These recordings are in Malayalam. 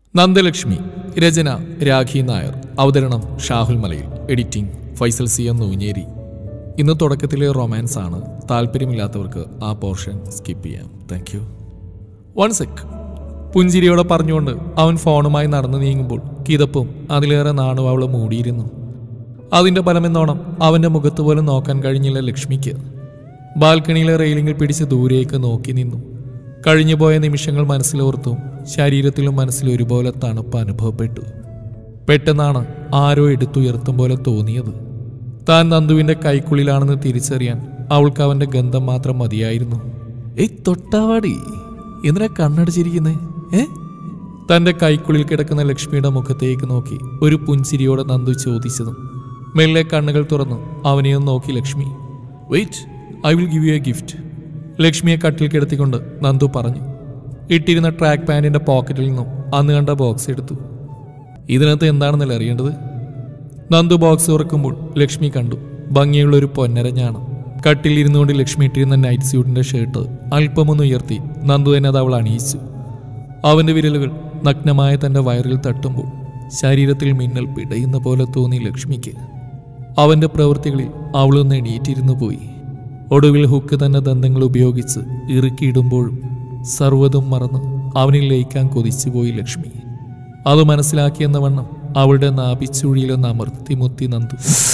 നന്ദലക്ഷ്മി രചന രാഖി നായർ അവതരണം Shahul Malayil editing Faisal C M Noonjeri ഇന്ന് തുടക്കത്തിലെ റൊമാൻസ് ആണ് താല്പര്യമില്ലാത്തവർക്ക് ആ പോർഷൻ സ്കിപ്പ് ചെയ്യാം താങ്ക് യു വൺ സെക് പുഞ്ചിരിയോടെ പറഞ്ഞുകൊണ്ട് അവൻ ഫോണുമായി നടന്നു നീങ്ങുമ്പോൾ കിതപ്പും അതിലേറെ നാണും അവളെ മൂടിയിരുന്നു അതിന്റെ ഫലമെന്നോണം അവന്റെ മുഖത്ത് പോലും നോക്കാൻ കഴിഞ്ഞില്ല ലക്ഷ്മിക്ക് ബാൽക്കണിയിലെ റെയിലിംഗിൽ പിടിച്ച് ദൂരേക്ക് നോക്കി നിന്നു കഴിഞ്ഞുപോയ നിമിഷങ്ങൾ മനസ്സിലോർത്തും ശരീരത്തിലും മനസ്സിലും ഒരുപോലെ തണുപ്പ് അനുഭവപ്പെട്ടു പെട്ടെന്നാണ് ആരോ എടുത്തുയർത്തും പോലെ തോന്നിയത് താൻ നന്ദുവിന്റെ കൈക്കുള്ളിലാണെന്ന് തിരിച്ചറിയാൻ അവൾക്ക് അവന്റെ ഗന്ധം മാത്രം മതിയായിരുന്നു ഏയ് തൊട്ടാവാടി എന്തിനാ കണ്ണടച്ചിരിക്കുന്നേ ഏ തന്റെ കൈക്കുള്ളിൽ കിടക്കുന്ന ലക്ഷ്മിയുടെ മുഖത്തേക്ക് നോക്കി ഒരു പുഞ്ചിരിയോടെ നന്ദു ചോദിച്ചതും മെല്ലെ കണ്ണുകൾ തുറന്നു അവനെയും നോക്കി Lakshmi wait I will give you a gift ലക്ഷ്മിയെ കട്ടിൽ കിടത്തിക്കൊണ്ട് നന്ദു പറഞ്ഞു ഇട്ടിരുന്ന ട്രാക്ക് പാൻറിന്റെ പോക്കറ്റിൽ നിന്നും അന്ന് കണ്ട ബോക്സ് എടുത്തു ഇതിനകത്ത് എന്താണെന്നല്ല അറിയേണ്ടത് നന്ദു ബോക്സ് തുറക്കുമ്പോൾ ലക്ഷ്മി കണ്ടു ഭംഗിയുള്ള ഒരു പൊന്നരഞ്ഞാണ് കട്ടിൽ ഇരുന്നുകൊണ്ട് ലക്ഷ്മി ഇട്ടിരുന്ന നൈറ്റ് സ്യൂട്ടിന്റെ ഷർട്ട് അല്പമൊന്ന് ഉയർത്തി നന്ദു തന്നെ അത് അവൾ അണിയിച്ചു അവന്റെ വിരലുകൾ നഗ്നമായ തന്റെ വയറിൽ തട്ടുമ്പോൾ ശരീരത്തിൽ മിന്നൽ പിടയുന്ന പോലെ തോന്നി ലക്ഷ്മിക്ക് അവന്റെ പ്രവൃത്തികളിൽ അവളൊന്ന് എണീറ്റിരുന്നു പോയി ഒടുവിൽ ഹുക്ക് തന്നെ ദന്തങ്ങൾ ഉപയോഗിച്ച് ഇറുക്കിയിടുമ്പോഴും സർവ്വതും മറന്ന് അവനിൽ ലയിക്കാൻ കൊതിച്ചുപോയി ലക്ഷ്മി അത് മനസ്സിലാക്കിയെന്ന വണ്ണം അവളുടെ നാഭിച്ചുഴിയിലൊന്ന് അമർത്തി മുത്തി നന്ദു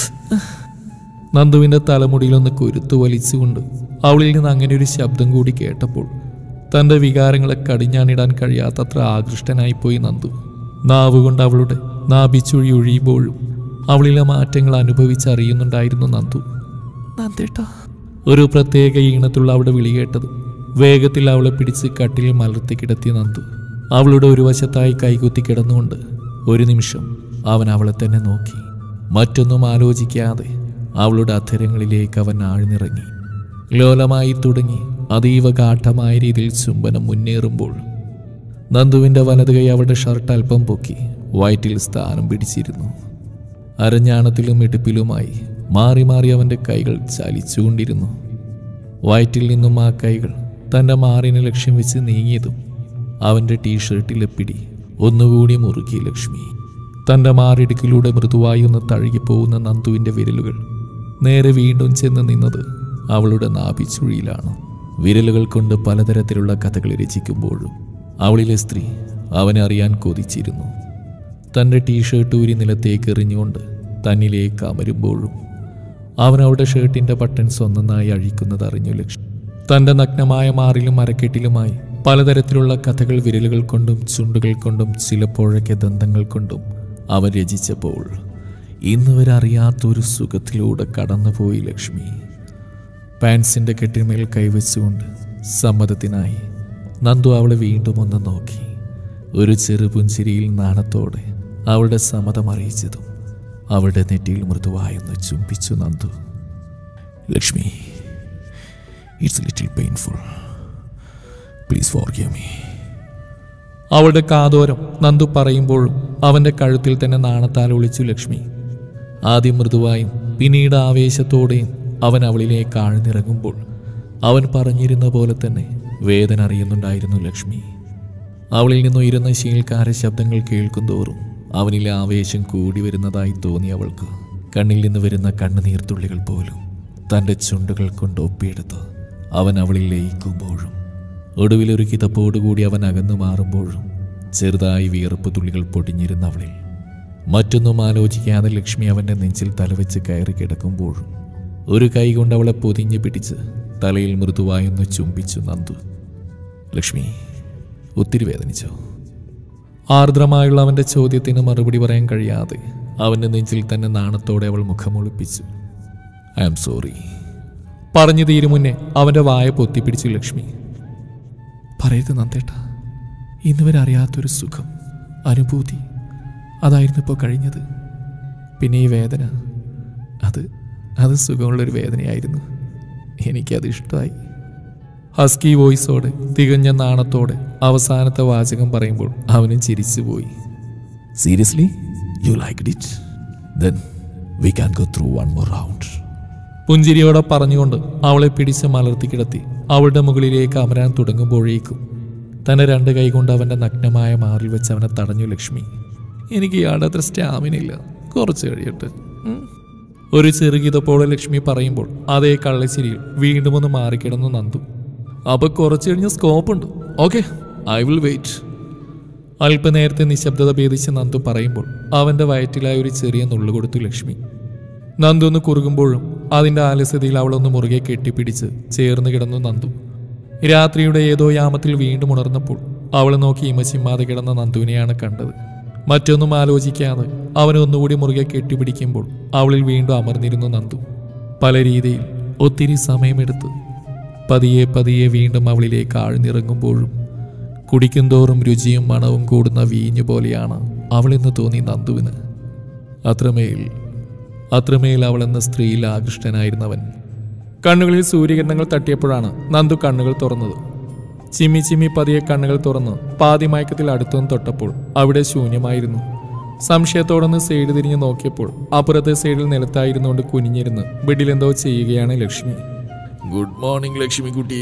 നന്ദുവിന്റെ തലമുടിയിലൊന്ന് കുരുത്തു വലിച്ചുകൊണ്ട് അവളിൽ നിന്ന് അങ്ങനെ ഒരു ശബ്ദം കൂടി കേട്ടപ്പോൾ തന്റെ വികാരങ്ങളെ കടിഞ്ഞാണിടാൻ കഴിയാത്തത്ര ആകൃഷ്ടനായിപ്പോയി നന്ദു നാവുകൊണ്ട് അവളുടെ നാഭിച്ചുഴി ഒഴിയുമ്പോഴും അവളിലെ മാറ്റങ്ങൾ അനുഭവിച്ചറിയുന്നുണ്ടായിരുന്നു നന്ദു നന്ദേട്ടാ ഒരു പ്രത്യേക ഈണത്തുള്ള അവളുടെ വിളി കേട്ടത് വേഗത്തിൽ അവളെ പിടിച്ച് കട്ടിലിൽ മലർത്തി കിടത്തി നന്ദു അവളുടെ ഒരു വശത്തായി കൈകുത്തി കിടന്നുകൊണ്ട് ഒരു നിമിഷം അവൻ അവളെ തന്നെ നോക്കി മറ്റൊന്നും ആലോചിക്കാതെ അവളുടെ അധരങ്ങളിലേക്ക് അവൻ ആഴ്ന്നിറങ്ങി ലോലമായി തുടങ്ങി അതീവ ഗാഠമായ രീതിയിൽ ചുംബനം മുന്നേറുമ്പോൾ നന്ദുവിന്റെ വലത് കൈ അവളുടെ ഷർട്ട് അല്പം പൊക്കി വയറ്റിൽ സ്ഥാനം പിടിച്ചിരുന്നു അരഞ്ഞാണത്തിലും ഇടുപ്പിലുമായി മാറി മാറി അവന്റെ കൈകൾ ചലിച്ചുകൊണ്ടിരുന്നു വയറ്റിൽ നിന്നും ആ കൈകൾ തന്റെ മാറിനെ ലക്ഷ്യം വെച്ച് നീങ്ങിയതും അവന്റെ ടീഷർട്ടിലെ പിടി ഒന്നുകൂടി മുറുക്കി ലക്ഷ്മി തന്റെ മാറിടുക്കിലൂടെ മൃദുവായി ഒന്ന് തഴുകിപ്പോകുന്ന നന്ദുവിന്റെ വിരലുകൾ നേരെ വീണ്ടും ചെന്ന് നിന്നത് അവളുടെ നാഭിച്ചുഴിയിലാണ് വിരലുകൾ കൊണ്ട് പലതരത്തിലുള്ള കഥകൾ രചിക്കുമ്പോഴും അവളിലെ സ്ത്രീ അവനെ അറിയാൻ കൊതിച്ചിരുന്നു തൻ്റെ ടീഷർട്ട് ഊരി നിലത്തേക്ക് എറിഞ്ഞുകൊണ്ട് തന്നിലേക്ക് അമരുമ്പോഴും അവൻ അവളുടെ ഷർട്ടിന്റെ ബട്ടൺസ് ഒന്നൊന്നായി അഴിക്കുന്നത് അറിഞ്ഞു ലക്ഷ്മി തൻ്റെ നഗ്നമായ മാറിലും അരക്കെട്ടിലുമായി പലതരത്തിലുള്ള കഥകൾ വിരലുകൾ കൊണ്ടും ചുണ്ടുകൾ കൊണ്ടും ചിലപ്പോഴൊക്കെ ദന്തങ്ങൾ കൊണ്ടും അവൻ രചിച്ചപ്പോൾ ഇന്ന് വരെ അറിയാത്തൊരു സുഖത്തിലൂടെ കടന്നുപോയി ലക്ഷ്മി പാൻസിന്റെ കെട്ടിന്മേൽ കൈവച്ചുകൊണ്ട് സമ്മതത്തിനായി നന്ദു അവളെ വീണ്ടും ഒന്ന് നോക്കി ഒരു ചെറുപുഞ്ചിരിയിൽ നാണത്തോടെ അവളുടെ സമ്മതം അറിയിച്ചതും അവളുടെ നെറ്റിയിൽ മൃദുവായൊന്ന് ചുംബിച്ചു Nandu Lakshmi it's little painful please for me അവളുടെ കാതോരം നന്ദു പറയുമ്പോഴും അവന്റെ കഴുത്തിൽ തന്നെ നാണത്താൽ ഒളിച്ചു ലക്ഷ്മി ആദ്യം മൃദുവായും പിന്നീട് ആവേശത്തോടെയും അവൻ അവളിലേക്ക് ആഴ്ന്നിറങ്ങുമ്പോൾ അവൻ പറഞ്ഞിരുന്ന പോലെ തന്നെ വേദന അറിയുന്നുണ്ടായിരുന്നു ലക്ഷ്മി അവളിൽ നിന്നുയരുന്ന ശീൽക്കാര ശബ്ദങ്ങൾ കേൾക്കുന്തോറും അവനിലെ ആവേശം കൂടി വരുന്നതായി തോന്നി അവൾക്ക് കണ്ണിൽ നിന്ന് വരുന്ന കണ്ണുനീർത്തുള്ളികൾ പോലും തൻ്റെ ചുണ്ടുകൾ കൊണ്ട് ഒപ്പിയെടുത്ത് അവൻ അവളിൽ ലയിക്കുമ്പോഴും ഒടുവിൽ ഒരു കിതപ്പോടുകൂടി അവൻ അകന്നു മാറുമ്പോഴും ചെറുതായി വിയർപ്പ് തുള്ളികൾ പൊടിഞ്ഞിരുന്ന അവളിൽ മറ്റൊന്നും ആലോചിക്കാതെ ലക്ഷ്മി അവൻ്റെ നെഞ്ചിൽ തലവെച്ച് കയറി കിടക്കുമ്പോഴും ഒരു കൈ കൊണ്ട് അവളെ പൊതിഞ്ഞു പിടിച്ച് തലയിൽ മൃദുവായൊന്ന് ചുംബിച്ചു നന്ദു ലക്ഷ്മി ഒത്തിരി വേദനിച്ചോ ആർദ്രമായുള്ള അവൻ്റെ ചോദ്യത്തിന് മറുപടി പറയാൻ കഴിയാതെ അവൻ്റെ നെഞ്ചിൽ തന്നെ നാണത്തോടെ അവൾ മുഖമൊളിപ്പിച്ചു ഐ ആം സോറി പറഞ്ഞു തീരും മുന്നേ അവൻ്റെ വായ പൊത്തിപ്പിടിച്ചു ലക്ഷ്മി പറയരുത് നന്ദേട്ട ഇന്ന് വരെ അറിയാത്തൊരു സുഖം അനുഭൂതി അതായിരുന്നു ഇപ്പോൾ കഴിഞ്ഞത് പിന്നെ ഈ വേദന അത് അത് സുഖമുള്ളൊരു വേദനയായിരുന്നു എനിക്കത് ഇഷ്ടമായി ഹസ്കി വോയിസോടെ തികഞ്ഞ നാണത്തോടെ അവസാനത്തെ വാചകം പറയുമ്പോൾ അവനും ചിരിച്ചുപോയി seriously you like it then we can go through one more round പുഞ്ചിരിയോടെ പറഞ്ഞുകൊണ്ട് അവളെ പിടിച്ച് മലർത്തി കിടത്തി അവളുടെ മുകളിലേക്ക് അമരാൻ തുടങ്ങുമ്പോഴേക്കും തന്റെ രണ്ട് കൈകൊണ്ട് അവന്റെ നഗ്നമായ മാറിൽ വെച്ച് അവനെ തടഞ്ഞു ലക്ഷ്മി എനിക്ക് ഇയാളുടെ അത്ര സ്റ്റാമിന ഇല്ല കുറച്ച് കഴിയട്ടെ ഉം. ഒരു ചെറുഗീതപ്പോടെ ലക്ഷ്മി പറയുമ്പോൾ അതേ കള്ളച്ചിരിയിൽ വീണ്ടും ഒന്ന് മാറിക്കിടന്നു നന്ദു അപ്പൊ കുറച്ച് കഴിഞ്ഞ സ്കോപ്പ് ഉണ്ട് ഓക്കെ ഐ വിൽ വെയിറ്റ് അല്പനേരത്തെ നിശബ്ദത ഭേദിച്ച് നന്ദു പറയുമ്പോൾ അവന്റെ വയറ്റിലായ ഒരു ചെറിയ നുള്ളു കൊടുത്തു ലക്ഷ്മി നന്ദു ഒന്ന് കുറുകുമ്പോഴും അതിന്റെ ആലസ്യതയിൽ അവളൊന്ന് മുറുകെ കെട്ടിപ്പിടിച്ച് ചേർന്ന് കിടന്നു നന്ദു രാത്രിയുടെ ഏതോ യാമത്തിൽ വീണ്ടും ഉണർന്നപ്പോൾ അവൾ നോക്കി ഇമച്ചിമ്മാതെ കിടന്ന നന്ദുവിനെയാണ് കണ്ടത് മറ്റൊന്നും ആലോചിക്കാതെ അവനെ ഒന്നുകൂടി മുറുകെ കെട്ടിപ്പിടിക്കുമ്പോൾ അവളിൽ വീണ്ടും അമർന്നിരുന്നു നന്ദു പല രീതിയിൽ ഒത്തിരി സമയമെടുത്ത് പതിയെ പതിയെ വീണ്ടും അവളിലേക്ക് ആഴ്ന്നിറങ്ങുമ്പോഴും കുടിക്കുന്തോറും രുചിയും മണവും കൂടുന്ന വീഞ്ഞു പോലെയാണ് അവളെന്ന് തോന്നി നന്ദുവിന് അത്രമേൽ അത്രമേൽ അവളെന്ന സ്ത്രീയിൽ ആകൃഷ്ടനായിരുന്നവൻ കണ്ണുകളിൽ സൂര്യകിരണങ്ങൾ തട്ടിയപ്പോഴാണ് നന്ദു കണ്ണുകൾ തുറന്നത് ചിമ്മി ചിമ്മി പതിയെ കണ്ണുകൾ തുറന്ന് പാതി മയക്കത്തിൽ അടുത്തുനിന്ന് തൊട്ടപ്പോൾ അവിടെ ശൂന്യമായിരുന്നു സംശയത്തോടൊന്ന് സൈഡ് തിരിഞ്ഞ് നോക്കിയപ്പോൾ അപ്പുറത്തെ സൈഡിൽ നിലത്തായിരുന്നുകൊണ്ട് കുനിഞ്ഞിരുന്ന് ബെഡിലെന്തോ ചെയ്യുകയാണ് ലക്ഷ്മി ഗുഡ് മോർണിംഗ് ലക്ഷ്മി കുട്ടി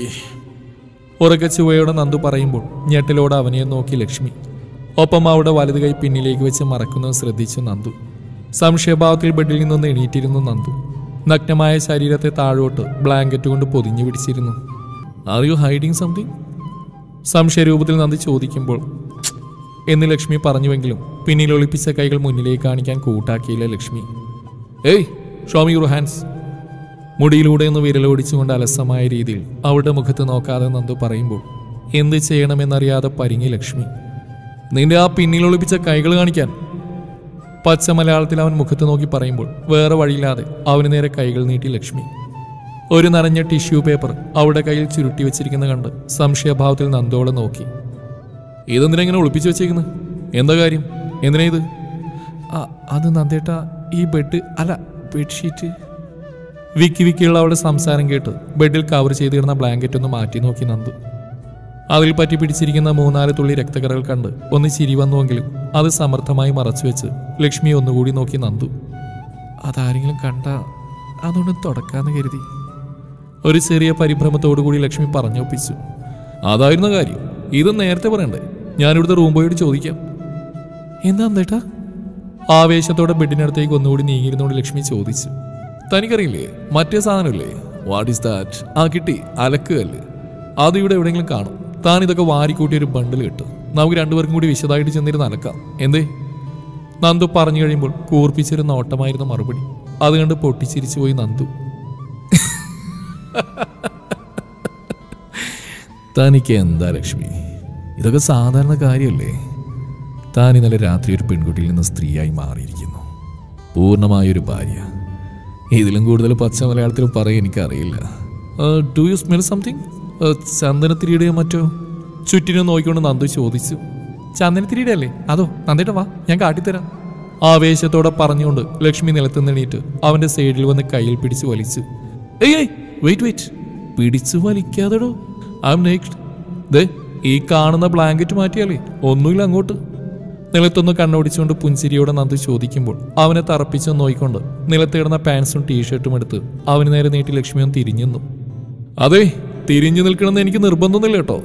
ഉറക്കെ ചുവയോടെ നന്ദു പറയുമ്പോൾ ഞെട്ടലോടെ അവനെ നോക്കി ലക്ഷ്മി ഒപ്പം അവിടെ വലത് കൈ പിന്നിലേക്ക് വെച്ച് മറക്കുന്നത് ശ്രദ്ധിച്ചു നന്ദു സംശയഭാവത്തിൽ ബെഡിൽ നിന്നൊന്ന് എണീറ്റിരുന്നു നന്ദു നഗ്നമായ ശരീരത്തെ താഴോട്ട് ബ്ലാങ്കറ്റ് കൊണ്ട് പൊതിഞ്ഞു പിടിച്ചിരുന്നു ആർ യു ഹൈഡിങ് സംതിങ് സംശയരൂപത്തിൽ നന്ദി ചോദിക്കുമ്പോൾ "ഛ്" എന്ന് ലക്ഷ്മി പറഞ്ഞുവെങ്കിലും പിന്നിൽ ഒളിപ്പിച്ച കൈകൾ മുന്നിലേക്ക് കാണിക്കാൻ കൂട്ടാക്കിയില്ല ലക്ഷ്മി ഏയ് ഷോമി യുവർ ഹാൻഡ്സ് മുടിയിലൂടെ ഒന്ന് വിരലോടിച്ചുകൊണ്ട് അലസമായ രീതിയിൽ അവളുടെ മുഖത്ത് നോക്കാതെ നന്ദു പറയുമ്പോൾ എന്ത് ചെയ്യണമെന്നറിയാതെ പരിങ്ങി ലക്ഷ്മി നിന്റെ ആ പിന്നിൽ ഒളിപ്പിച്ച കൈകൾ കാണിക്കാൻ പച്ച മലയാളത്തിൽ അവൻ മുഖത്ത് നോക്കി പറയുമ്പോൾ വേറെ വഴിയില്ലാതെ അവന് നേരെ കൈകൾ നീട്ടി ലക്ഷ്മി ഒരു നനഞ്ഞ ടിഷ്യൂ പേപ്പർ അവളുടെ കയ്യിൽ ചുരുട്ടി വെച്ചിരിക്കുന്ന കണ്ട് സംശയഭാവത്തിൽ നന്ദോളെ നോക്കി ഇതെന്തിനാ ഇങ്ങനെ ഒളിപ്പിച്ചു വെച്ചേക്കുന്നത് എന്താ കാര്യം എന്തിനാ ഇത് ആ അത് നന്ദേട്ട ഈ ബെഡ് അല്ല ബെഡ്ഷീറ്റ് വിക്കി വിക്കിയുള്ള അവളുടെ സംസാരം കേട്ട് ബെഡിൽ കവർ ചെയ്തിരുന്ന ബ്ലാങ്കറ്റ് ഒന്ന് മാറ്റി നോക്കി നന്ദു അതിൽ പറ്റി പിടിച്ചിരിക്കുന്ന മൂന്നാല് തുള്ളി രക്തക്കറകൾ കണ്ട് ഒന്ന് ചിരി വന്നുവെങ്കിലും അത് സമർത്ഥമായി മറച്ചുവെച്ച് ലക്ഷ്മി ഒന്നുകൂടി നോക്കി നന്ദു അതാരെങ്കിലും കണ്ട അതൊന്ന് തുടക്കാന്ന് കരുതി ഒരു ചെറിയ പരിഭ്രമത്തോടുകൂടി ലക്ഷ്മി പറഞ്ഞൊപ്പിച്ചു അതായിരുന്ന കാര്യം ഇത് നേരത്തെ പറയണ്ടേ ഞാനിവിടുത്തെ റൂം പോയിട്ട് ചോദിക്കാം എന്താ എന്തേട്ടാ ആവേശത്തോടെ ബെഡിനടുത്തേക്ക് ഒന്നുകൂടി നീങ്ങിയിരുന്നോണ്ട് ലക്ഷ്മി ചോദിച്ചു തനിക്കറിയില്ലേ മറ്റേ സാധനമില്ലേ വാട്ട് ഈസ് ദാറ്റ് ആ കിട്ടി അലക്കുകല്ല് അത് ഇവിടെ എവിടെയെങ്കിലും കാണും താൻ ഇതൊക്കെ വാരിക്കൂട്ടി ഒരു ബണ്ടിൽ കിട്ടും നമുക്ക് രണ്ടുപേർക്കും കൂടി വിശദമായിട്ട് ചെന്നിരുന്ന് അലക്കാം എന്തേ നന്ദു പറഞ്ഞു കഴിയുമ്പോൾ കൂർപ്പിച്ചൊരു നോട്ടമായിരുന്നു മറുപടി അത് കണ്ട് പൊട്ടിച്ചിരിച്ചു പോയി നന്ദു തനിക്ക് എന്താ ലക്ഷ്മി ഇതൊക്കെ സാധാരണ കാര്യമല്ലേ താൻ ഇന്നലെ രാത്രി ഒരു പെൺകുട്ടിയിൽ നിന്ന് സ്ത്രീയായി മാറിയിരിക്കുന്നു പൂർണ്ണമായൊരു ഭാര്യ ഇതിലും കൂടുതൽ പച്ച മലയാളത്തിൽ പറയാൻ എനിക്കറിയില്ല ഡു യു സ്മെൽ സംതിങ് ചന്ദനത്തിരിയുടെയോ മറ്റോ ചുറ്റിനും നോക്കിക്കൊണ്ട് നന്ദു ചോദിച്ചു ചന്ദനത്തിരിയുടെ അല്ലേ അതോ നന്ദിട്ട വാ ഞാൻ കാട്ടിത്തരാം ആവേശത്തോടെ പറഞ്ഞുകൊണ്ട് ലക്ഷ്മി നിലത്ത് നിന്നീട്ട് അവന്റെ സൈഡിൽ വന്ന് കയ്യിൽ പിടിച്ചു വലിച്ചു ഏയ് ഏയ് വെയിറ്റ് വെയിറ്റ് പിടിച്ചു വലിക്കാതെടോ ഐ എം നെക്സ്റ്റ് ദേ ഈ കാണുന്ന ബ്ലാങ്കറ്റ് മാറ്റിയാലേ ഒന്നുമില്ല അങ്ങോട്ട് നിലത്തൊന്ന് കണ്ണോടിച്ചുകൊണ്ട് പുഞ്ചിരിയോടെ നന്ദു ചോദിക്കുമ്പോൾ അവനെ തറപ്പിച്ചു നോയിക്കൊണ്ട് നിലത്ത് കിടന്ന പാൻസും ടീഷർട്ടും എടുത്ത് അവന് നേരെ നീട്ടി ലക്ഷ്മിയും തിരിഞ്ഞു അതെ തിരിഞ്ഞു നിൽക്കണമെന്ന് എനിക്ക് നിർബന്ധമൊന്നുമില്ല കേട്ടോ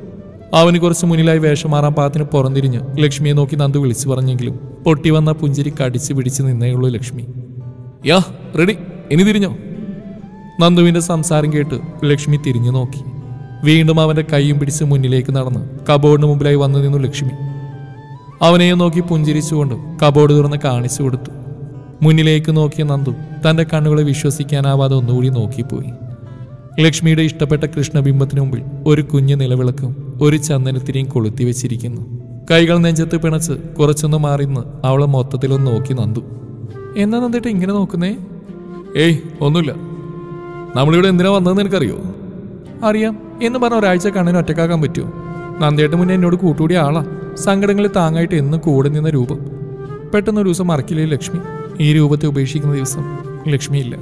അവന് കുറച്ച് മുന്നിലായി വേഷം മാറാൻ പാത്തിന് പുറംതിരിഞ്ഞ് ലക്ഷ്മിയെ നോക്കി നന്ദു വിളിച്ചു പറഞ്ഞെങ്കിലും പൊട്ടി വന്ന പുഞ്ചിരി കടിച്ചു പിടിച്ച് നിന്നേയുള്ളൂ ലക്ഷ്മി യാ റെഡി ഇനി തിരിഞ്ഞോ നന്ദുവിന്റെ സംസാരം കേട്ട് ലക്ഷ്മി തിരിഞ്ഞു നോക്കി വീണ്ടും അവന്റെ കൈയും പിടിച്ച് മുന്നിലേക്ക് നടന്ന് കബോർഡിന് മുമ്പിലായി വന്നു നിന്നു ലക്ഷ്മി അവനെ നോക്കി പുഞ്ചിരിച്ചുകൊണ്ട് കബോർഡ് തുറന്ന് കാണിച്ചു കൊടുത്തു മുന്നിലേക്ക് നോക്കിയ നന്ദു തന്റെ കണ്ണുകളെ വിശ്വസിക്കാനാവാതെ ഒന്നുകൂടി നോക്കിപ്പോയി ലക്ഷ്മിയുടെ ഇഷ്ടപ്പെട്ട കൃഷ്ണബിംബത്തിന് മുമ്പിൽ ഒരു കുഞ്ഞു നിലവിളക്കും ഒരു ചന്ദനത്തിരിയും കൊളുത്തി വെച്ചിരിക്കുന്നു കൈകൾ നെഞ്ചത്ത് പിണച്ച് കുറച്ചൊന്ന് മാറിന്ന് അവളെ മൊത്തത്തിലൊന്ന് നോക്കി നന്ദു എന്നാ നന്ദിട്ട് ഇങ്ങനെ നോക്കുന്നേ ഏയ് ഒന്നുമില്ല നമ്മളിവിടെ എന്തിനാ വന്നതെന്ന് എനിക്കറിയോ അറിയാം എന്ന് പറഞ്ഞ ഒരാഴ്ച കണ്ണിന് ഒറ്റക്കാക്കാൻ പറ്റുമോ നന്ദിയേട്ട് മുന്നേ എന്നോട് കൂട്ടുകൂടിയ ആളാ സങ്കടങ്ങളിൽ താങ്ങായിട്ട് എന്നും കൂടെ നിന്ന രൂപം പെട്ടെന്ന് ഒരു ദിവസം മറക്കില്ലേ ലക്ഷ്മി ഈ രൂപത്തെ ഉപേക്ഷിക്കുന്ന ദിവസം ലക്ഷ്മിയില്ല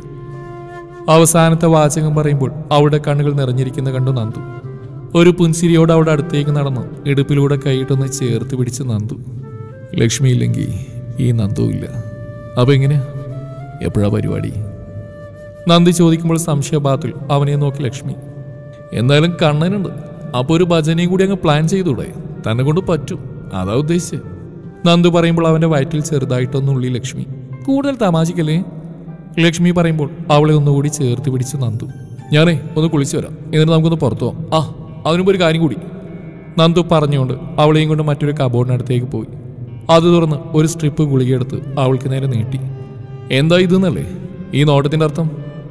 അവസാനത്തെ വാചകം പറയുമ്പോൾ അവളുടെ കണ്ണുകൾ നിറഞ്ഞിരിക്കുന്ന കണ്ടു നന്ദു ഒരു പുൻസിരിയോട് അവിടെ അടുത്തേക്ക് നടന്ന് ഇടുപ്പിലൂടെ കൈയിട്ടൊന്ന് ചേർത്ത് പിടിച്ച് നന്ദു ലക്ഷ്മി ഇല്ലെങ്കിൽ ഈ നന്ദു ഇല്ല അപ്പൊ എങ്ങനെ എപ്പോഴാ പരിപാടി നന്ദി ചോദിക്കുമ്പോൾ സംശയഭാഗത്തിൽ അവനെ നോക്കി ലക്ഷ്മി എന്തായാലും കണ്ണനുണ്ട് അപ്പോൾ ഒരു ഭജനയും കൂടി അങ്ങ് പ്ലാൻ ചെയ്തൂടെ തന്നെ കൊണ്ട് പറ്റും അതാ ഉദ്ദേശിച്ചത് നന്ദു പറയുമ്പോൾ അവന്റെ വയറ്റിൽ ചെറുതായിട്ടൊന്നുള്ളി ലക്ഷ്മി കൂടുതൽ തമാശിക്കല്ലേ ലക്ഷ്മി പറയുമ്പോൾ അവളെ ഒന്നുകൂടി ചേർത്ത് പിടിച്ചു നന്ദു ഞാനേ ഒന്ന് കുളിച്ചു വരാം എന്നിട്ട് നമുക്കൊന്ന് പുറത്തു പോവാം ആ അതിനുമ്പ് ഒരു കാര്യം കൂടി നന്ദു പറഞ്ഞുകൊണ്ട് അവളെയും കൊണ്ട് മറ്റൊരു കബോർഡിനടുത്തേക്ക് പോയി അത് തുറന്ന് ഒരു സ്ട്രിപ്പ് ഗുളികയെടുത്ത് അവൾക്ക് നേരെ നീട്ടി എന്താ ഇതെന്നല്ലേ ഈ നോട്ടത്തിന്റെ അർത്ഥം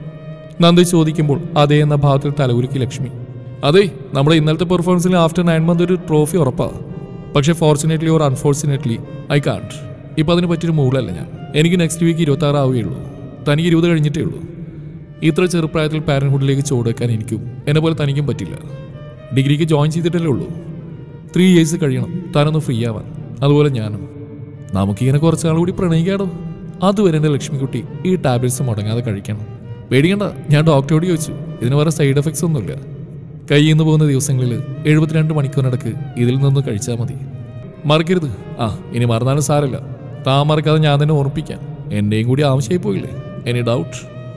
നന്ദു ചോദിക്കുമ്പോൾ അതേ എന്ന ഭാവത്തിൽ തലകുലുക്കി ലക്ഷ്മി അതെ നമ്മുടെ ഇന്നലത്തെ പെർഫോമൻസിൽ ആഫ്റ്റർ നയൻ മന്ത് ഒരു ട്രോഫി ഉറപ്പാ പക്ഷേ fortunately or unfortunately I can't ഇപ്പം അതിന് പറ്റിയൊരു മൂളല്ല ഞാൻ എനിക്ക് നെക്സ്റ്റ് വീക്ക് ഇരുപത്തി ആറ് ആവുകയുള്ളൂ തനിക്ക് ഇരുപത് കഴിഞ്ഞിട്ടേ ഉള്ളൂ ഇത്ര ചെറുപ്രായത്തിൽ പാരൻഹുഡിലേക്ക് ചോടെക്കാൻ എനിക്കും എന്നെ പോലെ തനിക്കും പറ്റില്ല ഡിഗ്രിക്ക് ജോയിൻ ചെയ്തിട്ടല്ലേ ഉള്ളൂ ത്രീ ഇയേഴ്സ് കഴിയണം താനൊന്ന് ഫ്രീ ആവാൻ അതുപോലെ ഞാനും നമുക്കിങ്ങനെ കുറച്ച് നാൾ കൂടി പ്രണയിക്കാടോ അതുവരെ എൻ്റെ ലക്ഷ്മിക്കുട്ടി ഈ ടാബ്ലറ്റ്സ് മുടങ്ങാതെ കഴിക്കണം പേടിക്കണ്ട ഞാൻ ഡോക്ടറോട് ചോദിച്ചു ഇതിന് വേറെ സൈഡ് എഫക്ട്സ് ഒന്നുമില്ല കയ്യിൽ നിന്ന് പോകുന്ന ദിവസങ്ങളിൽ എഴുപത്തിരണ്ട് മണിക്കൂറിനടക്ക് ഇതിൽ നിന്ന് കഴിച്ചാൽ മതി മറക്കരുത് ആ ഇനി മറന്നാലും സാരമില്ല താൻ മറക്കാതെ ഞാൻ തന്നെ ഓർപ്പിക്കാം എൻ്റെയും കൂടി ആവശ്യമായി പോയില്ലേ എനി ഡൗട്ട്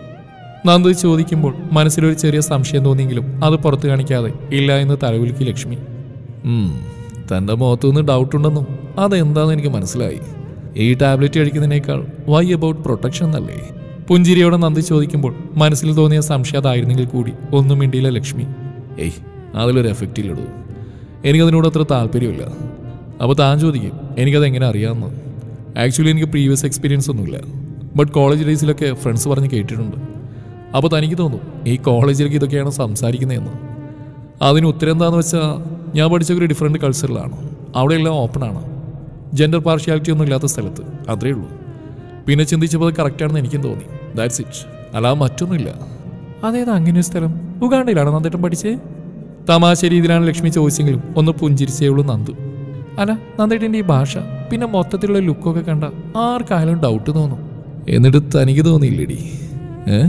നന്ദു ചോദിക്കുമ്പോൾ മനസ്സിലൊരു ചെറിയ സംശയം തോന്നിയെങ്കിലും അത് പുറത്തു കാണിക്കാതെ ഇല്ല എന്ന് തലവിലുക്കി ലക്ഷ്മി ഉം, തന്റെ മുഖത്തു നിന്ന് ഡൗട്ട് ഉണ്ടെന്നും അതെന്താന്ന് എനിക്ക് മനസ്സിലായി ഈ ടാബ്ലറ്റ് കഴിക്കുന്നതിനേക്കാൾ വൈ അബൌട്ട് പ്രൊട്ടക്ഷൻ എന്നല്ലേ പുഞ്ചിരിയോടെ നന്ദി ചോദിക്കുമ്പോൾ മനസ്സിൽ തോന്നിയ സംശയം അതായിരുന്നെങ്കിൽ കൂടി ഒന്നും മിണ്ടിയില്ല ലക്ഷ്മി ഏയ് അതിലൊരു എഫക്റ്റ് ഇല്ലടൂ എനിക്കതിനോട് അത്ര താല്പര്യമില്ല അപ്പോൾ താൻ ചോദിക്കും എനിക്കത് എങ്ങനെ അറിയാമെന്ന് ആക്ച്വലി എനിക്ക് പ്രീവിയസ് എക്സ്പീരിയൻസ് ഒന്നുമില്ല ബട്ട് കോളേജ് ഡേയ്സിലൊക്കെ ഫ്രണ്ട്സ് പറഞ്ഞ് കേട്ടിട്ടുണ്ട് അപ്പോൾ തനിക്ക് തോന്നും ഈ കോളേജിലേക്ക് ഇതൊക്കെയാണ് സംസാരിക്കുന്നതെന്ന് അതിന് ഉത്തരം എന്താന്ന് വെച്ചാൽ ഞാൻ പഠിച്ച ഒരു ഡിഫറെൻറ്റ് കൾച്ചറിലാണ് അവിടെ എല്ലാം ഓപ്പണാണ് ജെൻഡർ പാർഷ്യാലിറ്റി ഒന്നും ഇല്ലാത്ത സ്ഥലത്ത് അത്രേ ഉള്ളൂ പിന്നെ ചിന്തിച്ചപ്പോൾ അത് കറക്റ്റാണെന്ന് എനിക്കും തോന്നി ദാറ്റ്സ് ഇറ്റ് അല്ലാതെ മറ്റൊന്നുമില്ല അതേതാ അങ്ങനെ ഒരു സ്ഥലം ഉഗാണ്ടയിലാണോ നന്ദേട്ടൻ പഠിച്ചേ തമാശ രീതിയിലാണ് ലക്ഷ്മി ചോദിച്ചെങ്കിലും ഒന്ന് പുഞ്ചിരിച്ചേ ഉള്ളൂ നന്ദു അല്ല നന്ദേട്ടൻ്റെ ഈ ഭാഷ പിന്നെ മൊത്തത്തിലുള്ള ലുക്കൊക്കെ കണ്ട ആർക്കായാലും ഡൗട്ട് തോന്നും എന്നിട്ട് തനിക്ക് തോന്നിയില്ലേടി ഏഹ്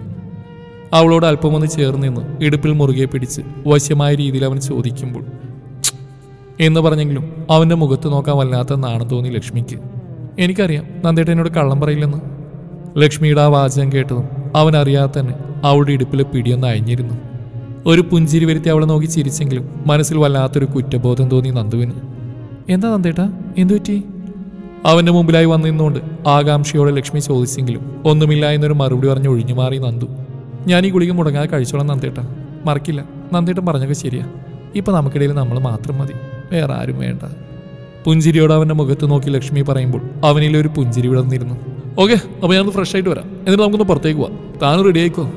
അവളോട് അല്പം ഒന്ന് ചേർന്ന് നിന്ന് ഇടുപ്പിൽ മുറുകെ പിടിച്ച് വശ്യമായ രീതിയിൽ അവൻ ചോദിക്കുമ്പോൾ "ഛ്" എന്ന് പറഞ്ഞെങ്കിലും അവന്റെ മുഖത്ത് നോക്കാൻ വല്ലാത്ത നാണം തോന്നി ലക്ഷ്മിക്ക് എനിക്കറിയാം നന്ദേട്ടൻ എന്നോട് കള്ളം പറയില്ലെന്ന് ലക്ഷ്മിയുടെ ആ വാചകം കേട്ടതും അവൻ അറിയാതെ തന്നെ അവളുടെ ഇടുപ്പിലെ പിടിയൊന്ന് അയഞ്ഞിരുന്നു ഒരു പുഞ്ചിരി വരുത്തി അവളെ നോക്കി ചിരിച്ചെങ്കിലും മനസ്സിൽ വല്ലാത്തൊരു കുറ്റബോധം തോന്നി നന്ദുവിന് എന്താ നന്ദേട്ടാ എന്തു പറ്റി അവന്റെ മുമ്പിലായി വന്നു നിന്നുകൊണ്ട് ആകാംക്ഷയോടെ ലക്ഷ്മി ചോദിച്ചെങ്കിലും ഒന്നുമില്ല എന്നൊരു മറുപടി പറഞ്ഞ് ഒഴിഞ്ഞു മാറി നന്ദു ഞാൻ ഈ ഗുളിക മുടങ്ങാതെ കഴിച്ചോളാം നന്ദേട്ട മറക്കില്ല നന്ദേട്ടൻ പറഞ്ഞൊക്കെ ശരിയാ ഇപ്പൊ നമുക്കിടയിൽ നമ്മൾ മാത്രം മതി വേറെ ആരും വേണ്ട പുഞ്ചിരിയോടെ അവന്റെ മുഖത്ത് നോക്കി ലക്ഷ്മി പറയുമ്പോൾ അവനിലെ ഒരു പുഞ്ചിരി വിടർന്നിരുന്നു ഓക്കെ അപ്പൊ ഞാനൊന്ന് ഫ്രഷ് ആയിട്ട് വരാം എന്നിട്ട് നമുക്കൊന്ന് പുറത്തേക്ക് പോവാം താനും റെഡി ആയിക്കോ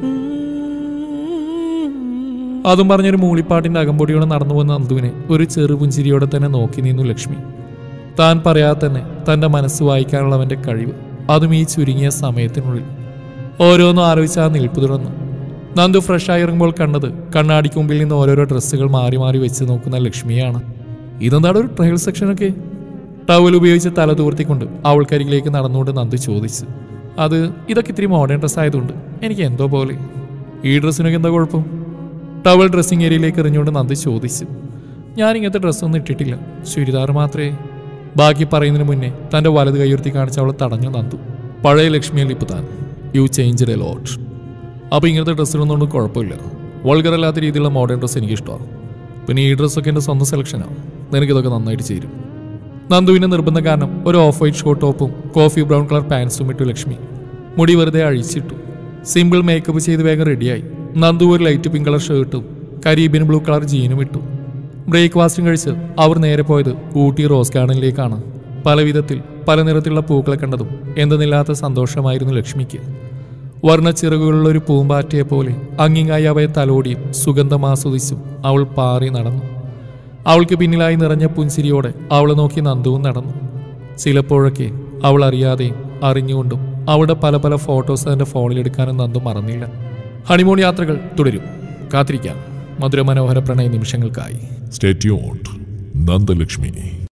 അതും പറഞ്ഞൊരു മൂളിപ്പാട്ടിന്റെ അകമ്പൊടിയോടെ നടന്നു വന്ന നന്ദുവിനെ ഒരു ചെറു പുഞ്ചിരിയോടെ തന്നെ നോക്കി നിന്നു ലക്ഷ്മി താൻ പറയാതെ തന്നെ തന്റെ മനസ്സ് വായിക്കാനുള്ള അവന്റെ കഴിവ് അതും ഈ ചുരുങ്ങിയ സമയത്തിനുള്ളിൽ ഓരോന്നും ആലോചിച്ച് ആ നിൽപ്പ് തുടർന്നു നന്ദു ഫ്രഷായി ഇറങ്ങുമ്പോൾ കണ്ടത് കണ്ണാടിക്ക് മുമ്പിൽ നിന്ന് ഓരോരോ ഡ്രസ്സുകൾ മാറി മാറി വെച്ച് നോക്കുന്ന ലക്ഷ്മിയാണ് ഇതെന്താണ് ഒരു ട്രയൽ സെക്ഷനൊക്കെ ടവൽ ഉപയോഗിച്ച് തല തൂർത്തിക്കൊണ്ട് അവൾക്കരികിലേക്ക് നടന്നുകൊണ്ട് നന്ദു ചോദിച്ചു അത് ഇതൊക്കെ ഇത്തിരി മോഡേൺ ഡ്രസ്സ് ആയതുകൊണ്ട് എനിക്ക് എന്തോ പോലെ ഈ ഡ്രസ്സിനൊക്കെ എന്താ കുഴപ്പം ടവൽ ഡ്രസ്സിംഗ് ഏരിയയിലേക്ക് എറിഞ്ഞുകൊണ്ട് നന്ദി ചോദിച്ചു ഞാൻ ഇങ്ങനത്തെ ഡ്രസ്സൊന്നും ഇട്ടിട്ടില്ല ചുരിദാർ മാത്രമേ ബാക്കി പറയുന്നതിന് മുന്നേ തന്റെ വലത് കൈയുർത്തി കാണിച്ച് അവളെ തടഞ്ഞു നന്ദു പഴയ ലക്ഷ്മിയല്ല ഇപ്പൊ താൻ യു ചേഞ്ച് എ ലോട്ട് അപ്പോൾ ഇങ്ങനത്തെ ഡ്രസ്സിലൊന്നും കുഴപ്പമില്ല വൾഗർ അല്ലാത്ത രീതിയിലുള്ള മോഡേൺ ഡ്രസ്സ് എനിക്ക് ഇഷ്ടമാണ് പിന്നെ ഈ ഡ്രസ്സൊക്കെ എൻ്റെ സ്വന്തം സെലക്ഷനാണ് നിനക്കിതൊക്കെ നന്നായിട്ട് ചേരും നന്ദുവിൻ്റെ നിർബന്ധം കാരണം ഒരു ഓഫ് വൈറ്റ് ഷോർട്ട് ടോപ്പും കോഫി ബ്രൗൺ കളർ പാൻസും ഇട്ടു ലക്ഷ്മി മുടി വെറുതെ അഴിച്ചിട്ടു സിമ്പിൾ മേക്കപ്പ് ചെയ്ത് വേഗം റെഡിയായി നന്ദു ഒരു ലൈറ്റ് പിങ്ക് കളർ ഷർട്ടും കരീബിയൻ ബ്ലൂ കളർ ജീനും ഇട്ടു ബ്രേക്ക്ഫാസ്റ്റും കഴിച്ച് അവർ നേരെ പോയത് ഊട്ടി റോസ് ഗാർഡനിലേക്കാണ് പല വിധത്തിൽ പല നിറത്തിലുള്ള പൂക്കളെ കണ്ടതും എന്തെന്നില്ലാത്ത സന്തോഷമായിരുന്നു ലക്ഷ്മിക്ക് വർണ്ണച്ചിറകുകളുള്ള ഒരു പൂമ്പാറ്റയെ പോലെ അങ്ങിങ്ങായി അവയെ തലോടിയും സുഗന്ധം ആസ്വദിച്ചും അവൾ പാറി നടന്നു അവൾക്ക് പിന്നിലായി നിറഞ്ഞ പുൻസിരിയോടെ അവളെ നോക്കി നന്ദുവും നടന്നു ചിലപ്പോഴൊക്കെ അവൾ അറിയാതെയും അറിഞ്ഞുകൊണ്ടും അവളുടെ പല പല ഫോട്ടോസ് തന്റെ ഫോണിലെടുക്കാനും നന്ദു മറന്നില്ല ഹണിമൂൺ യാത്രകൾ തുടരും കാത്തിരിക്കാം മധുരമനോഹര പ്രണയ നിമിഷങ്ങൾക്കായി Stay tuned. നന്ദലക്ഷ്മി